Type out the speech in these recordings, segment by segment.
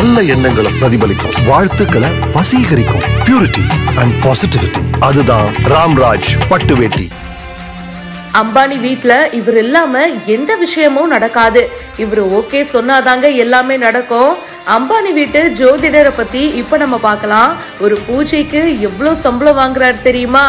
நல்ல எண்ணங்களை பிரதிபலிக்கும் வாழ்த்துக்களை வசீகரிக்கும் பியூரிட்டி அண்ட் பாசிட்டிவிட்டி அதுதான் ராம்ராஜ் பட்டு வேட்டி அம்பானி வீட்ல இவர் இல்லாம எந்த விஷயமும் நடக்காது இவர் ஓகே சொன்னாதாங்க எல்லாமே நடக்கும் அம்பானி வீட்டு ஜோதிடரை பத்தி இப்ப நம்ம பார்க்கலாம் ஒரு பூஜைக்கு எவ்வளவு சம்பளம் வாங்குறாரு தெரியுமா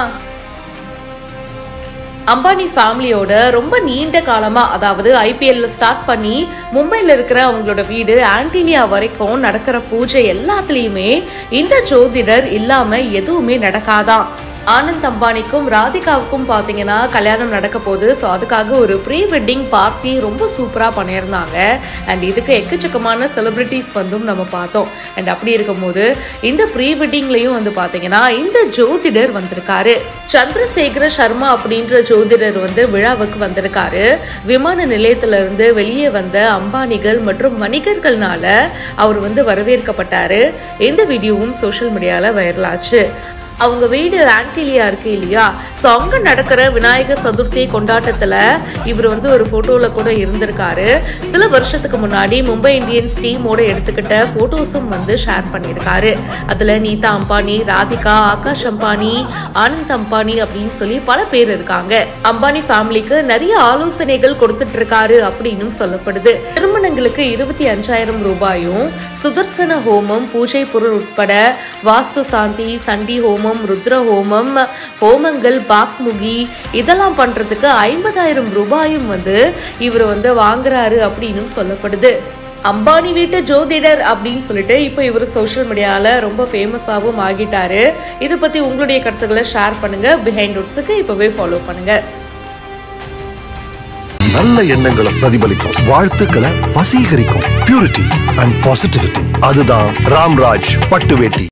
அம்பானி ஃபேமிலியோட ரொம்ப நீண்ட காலமா அதாவது ஐபிஎல்ல ஸ்டார்ட் பண்ணி மும்பைல இருக்கிற அவங்களோட வீடு ஆன்டிலியா வரைக்கும் நடக்கிற பூஜை எல்லாத்துலயுமே இந்த ஜோதிடர் இல்லாம எதுவுமே நடக்காதான் ஆனந்த் அம்பானிக்கும் ராதிகாவுக்கும் பார்த்தீங்கன்னா கல்யாணம் நடக்க போகுது ஸோ அதுக்காக ஒரு ப்ரீ வெட்டிங் பார்ட்டி ரொம்ப சூப்பராக பண்ணியிருந்தாங்க அண்ட் இதுக்கு எக்கச்சக்கமான செலிபிரிட்டிஸ் வந்தும் நம்ம பார்த்தோம் அண்ட் அப்படி இருக்கும்போது இந்த ப்ரீ வெட்டிங்லையும் வந்து பார்த்தீங்கன்னா இந்த ஜோதிடர் வந்திருக்காரு சந்திரசேகர சர்மா அப்படின்ற ஜோதிடர் வந்து விழாவுக்கு வந்திருக்காரு விமான நிலையத்துல இருந்து வெளியே வந்த அம்பானிகள் மற்றும் வணிகர்கள்னால அவர் வந்து வரவேற்கப்பட்டாரு இந்த வீடியோவும் சோஷியல் மீடியால வைரல் ஆச்சு அவங்க வீடு ஆன்டிலியா இருக்கு இல்லையா ஸோ அங்கே நடக்கிற விநாயகர் சதுர்த்தி கொண்டாட்டத்தில் இவர் வந்து ஒரு ஃபோட்டோவில் கூட இருந்திருக்காரு சில வருஷத்துக்கு முன்னாடி மும்பை இந்தியன்ஸ் டீமோட எடுத்துக்கிட்ட ஃபோட்டோஸும் வந்து ஷேர் பண்ணியிருக்காரு அதில் நீதா அம்பானி ராதிகா ஆகாஷ் அம்பானி ஆனந்த் அம்பானி அப்படின்னு சொல்லி பல பேர் இருக்காங்க அம்பானி ஃபேமிலிக்கு நிறைய ஆலோசனைகள் கொடுத்துட்டு இருக்காரு அப்படின்னு சொல்லப்படுது திருமணங்களுக்கு இருபத்தி அஞ்சாயிரம் ரூபாயும் சுதர்சன ஹோமம் பூஜை பொருள் உட்பட வாஸ்து சாந்தி சண்டி ஹோமம் ருத்ர ஹோமம் ஹோமங்கள் பாக்முகி இதெல்லாம் பண்றதுக்கு ஐம்பதாயிரம் ரூபாயும் வந்து இவர் வந்து வாங்குறாரு அப்படின்னு சொல்லப்படுது அம்பானி வீட்டு ஜோதிடர் அப்படின்னு சொல்லிட்டு இப்போ இவர் சோஷியல் மீடியால ரொம்ப ஃபேமஸாகவும் ஆகிட்டாரு இதை பத்தி உங்களுடைய கருத்துக்களை ஷேர் பண்ணுங்க பிஹைண்ட் நோட்ஸுக்கு இப்பவே ஃபாலோ பண்ணுங்க நல்ல எண்ணங்களை பிரதிபலிக்கும் வாழ்த்துக்களை வசீகரிக்கும் பியூரிட்டி அண்ட் பாசிட்டிவிட்டி அதுதான் ராம்ராஜ் பட்டு வேட்டி